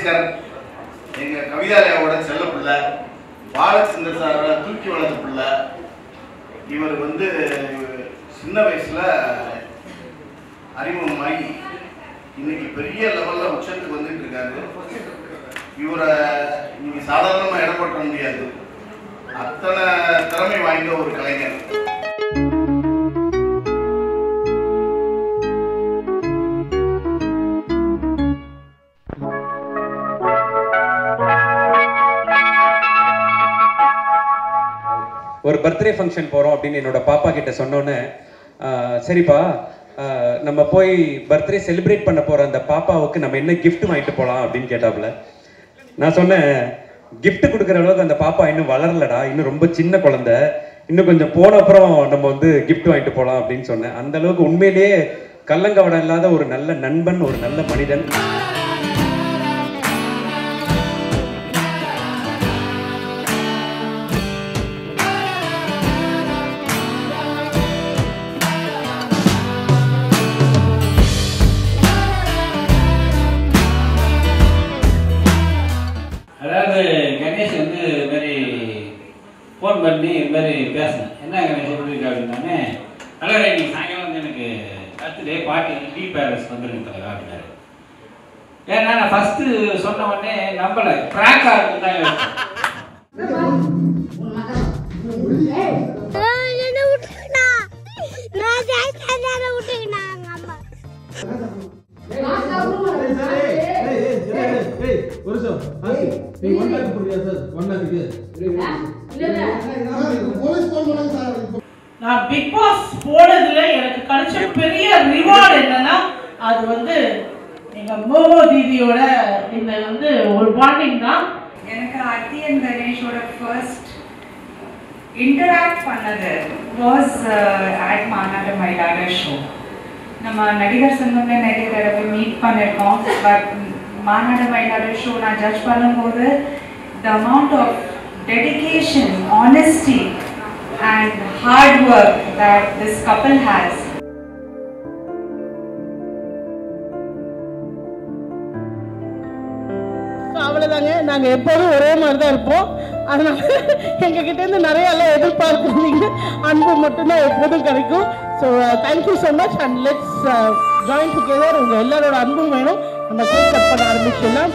சந்திரசேகர் எங்க கவிதாலயாவோட செல்ல பிள்ளை பாலச்சந்திர சாரோட தூக்கி வளர்ந்த பிள்ளை இவர் வந்து சின்ன வயசுல அறிமுகமாகி இன்னைக்கு பெரிய லெவல்ல உச்சத்துக்கு வந்துட்டு இருக்காரு இவரை நீங்க சாதாரணமா இடப்பட்ட முடியாது அத்தனை திறமை வாய்ந்த ஒரு கலைஞர் ஒரு பர்த்டே ஃபங்க்ஷன் போகிறோம் அப்படின்னு என்னோட பாப்பா கிட்ட சொன்னோன்னே "ஆஹ், சரிப்பா ஆஹ், நம்ம போய் பர்த்டே செலிப்ரேட் பண்ண போகிற அந்த பாப்பாவுக்கு நம்ம என்ன gift வாங்கிட்டு போகலாம் அப்படின்னு கேட்டாப்புல நான் சொன்னேன் gift கொடுக்குற அளவுக்கு அந்த பாப்பா இன்னும் வளரலடா இன்னும் ரொம்ப சின்ன குழந்தை இன்னும் கொஞ்சம் போன அப்புறம் நம்ம வந்து gift வாங்கிட்டு போகலாம் அப்படின்னு சொன்னேன் அந்த அளவுக்கு உண்மையிலேயே கள்ளங்கவடம் இல்லாத ஒரு நல்ல நண்பன் ஒரு நல்ல மனிதன் அதாவது கணேஷ் வந்து இது மாதிரி ஃபோன் பண்ணி இது மாதிரி பேசினேன் என்ன கணேஷ் எப்படி இருக்கு அப்படின்னானே தலைவரே இன்னைக்கு சாயங்காலம் வந்து எனக்கு பர்த்டே பார்ட்டி டீ பேலஸ் வந்துருங்க தலைவா அப்படின்னாரு ஏன்னா நான் ஃபர்ஸ்ட் சொன்ன உடனே நம்பல ப்ராங்காக இருக்கு தான் யோசிச்சேன். என்ன விட்டுக்கினா நான் ஜெயிச்சா விட்டுக்கினா எங்க அம்மா ஒரு நிமிஷம் ஆசி நீங்க ஒன் லேக் கொடுங்க சார் ஒன் லேக்கு நான் பிக் பாஸ் போனதுல எனக்கு கிடைச்ச பெரிய ரிவார்டு என்னன்னா அது வந்து எங்க மோமோ தீதியோட இந்த வந்து ஒரு பாண்டிங் தான் எனக்கு ஆர்த்தி அண்ட் கணேஷோட ஃபர்ஸ்ட் இன்டராக்ட் பண்ணது was at Maanada Mayilada show நம்ம நடிகர் சங்கம்ல நிறைய தடவை மீட் பண்ணியிருக்கோம் பட் மாநாடு மயிலாட ஷோ நான் ஜட்ஜ் பண்ணும்போது the amount of dedication honesty and hard work that this couple has அவ்வளோதாங்க நாங்கள் எப்போதும் ஒரே மாதிரி தான் இருப்போம் அதனால எங்ககிட்ட இருந்து நிறைய எல்லாம் எதிர்பார்க்குறீங்க அன்பு மட்டும்தான் எப்போதும் கிடைக்கும் so thank you so much and let's join together உங்கள் எல்லாரோட அன்பும் வேணும் நம்ம கேக் கட் பண்ண ஆரம்பிச்சிடலாம்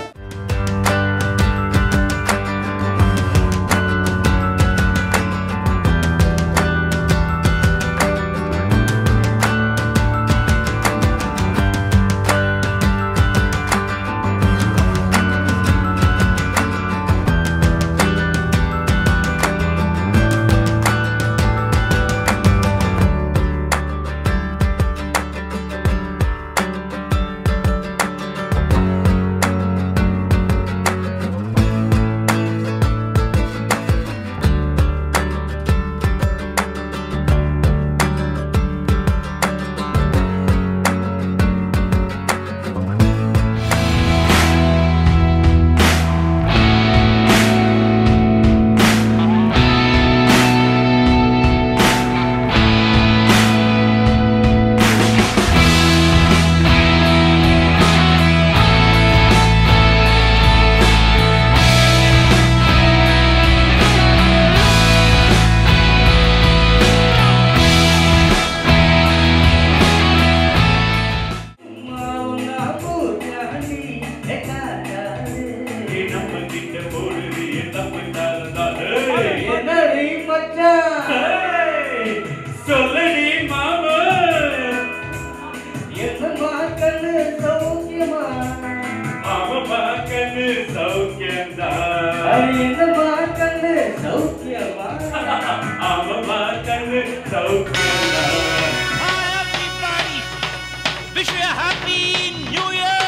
என்னடி மச்சான் சொல்லடி மாமா என்னம்மா கண்ணு சௌக்கியமா ஆமாம்மா கண்ணு சௌக்கியம்தான் என்னம்மா கண்ணு சௌக்கியமா ஆமாம்மா கண்ணு சௌக்கியம்தான் Wish you a happy new year!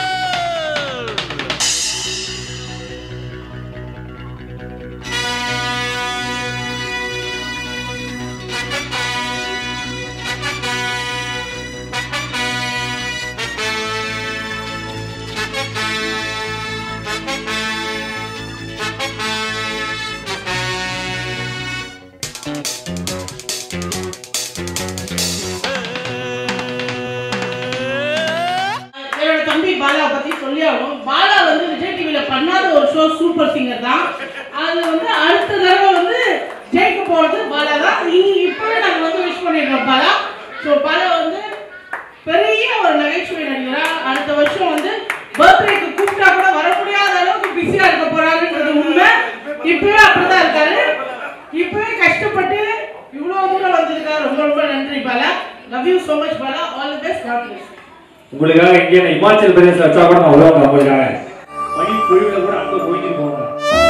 Show Super Singer தான் அது வந்து அடுத்த தடவை வந்து ஜெயிக்க போறது பாலா தான் இங்க இப்பவே நாங்க வந்து விஷ் பண்ணிடுறோம் பாலா ஸோ பாலா வந்து பெரிய ஒரு நகைச்சுவை நடிகரா அடுத்த வருஷம் வந்து பர்த்டேக்கு கூப்பிட்டா கூட வர முடியாத அளவுக்கு பிஸியா இருக்க போறாருன்றது உண்மை இப்பவே அப்படிதான் இருக்காரு இப்பவே கஷ்டப்பட்டு இவ்வளவு தூரம் வந்திருக்காரு ரொம்ப ரொம்ப நன்றி Bala love you so much Bala all the best God bless உங்களுக்காக இங்கே நான் இமாச்சல் பிரதேச வச்சா கூட நான் உருவாங்க உங்களுக்காக பனி பொழிவுல கூட அங்க போயிட்டு போவாங்க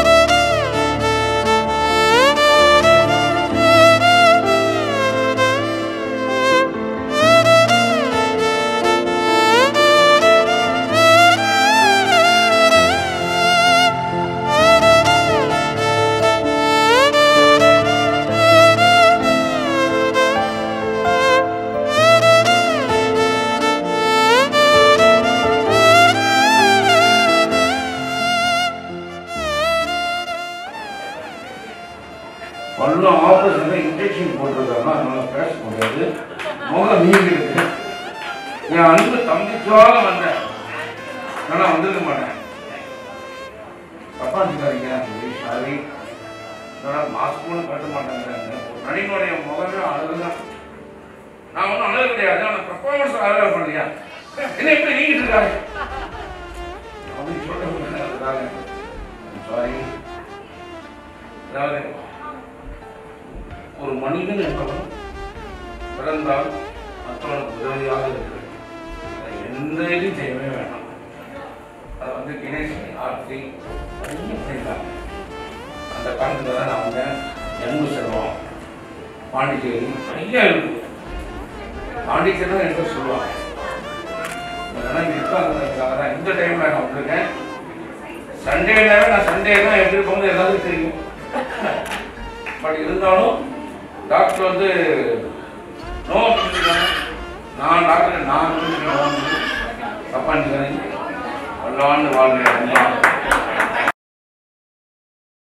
பல்லும் ஆப்ரேஷன் இன்ஜெக்ஷன் போட்டிருக்காங்க அதனால பேச முடியாது முகம் நீங்க இருக்கு என் அன்பு தம்பிச்சால வந்தேன் ஆனா வந்திருக்க மாட்டேன் தப்பா நினைக்காதீங்க சாரி நான் மாஸ்க் கூட கட்ட மாட்டேங்கிறாங்க நடிகனுடைய முகமே அழகுதான் நான் ஒன்றும் அழகு கிடையாது ஆனால் பர்ஃபார்மன்ஸ் அழகாக பண்ணலையா என்ன எப்படி நீங்கிட்டு இருக்காரு அப்படின்னு சொல்லிட்டு சாரி அதாவது ஒரு மனிதன் என்பவன் பிறந்தால் மற்றவனுக்கு உதவியாக இருக்கிறது எந்த இதையும் செய்யவே வேண்டாம் அது வந்து கணேஷ் ஆர்த்தி நிறைய செய்தாங்க அந்த காலத்தில் தான் நான் வந்து எண்பு செல்வம் பாண்டிச்சேரி நிறைய இருக்கு பாண்டிச்சேரி தான் என்று சொல்லுவாங்க அதெல்லாம் இருக்காங்கிறதுக்காக தான் இந்த டைமில் நான் வந்திருக்கேன் சண்டேனாவே நான் சண்டே தான் எப்படி போகும்போது எல்லாத்துக்கும் தெரியும் பட் இருந்தாலும் டாக்டர் வந்து நோ சொல்லியிருக்காங்க நான் டாக்டர் நான் சொல்லியிருக்கேன் தப்பா நினைக்கிறேன் வல்லாண்டு வாழ்கிறேன்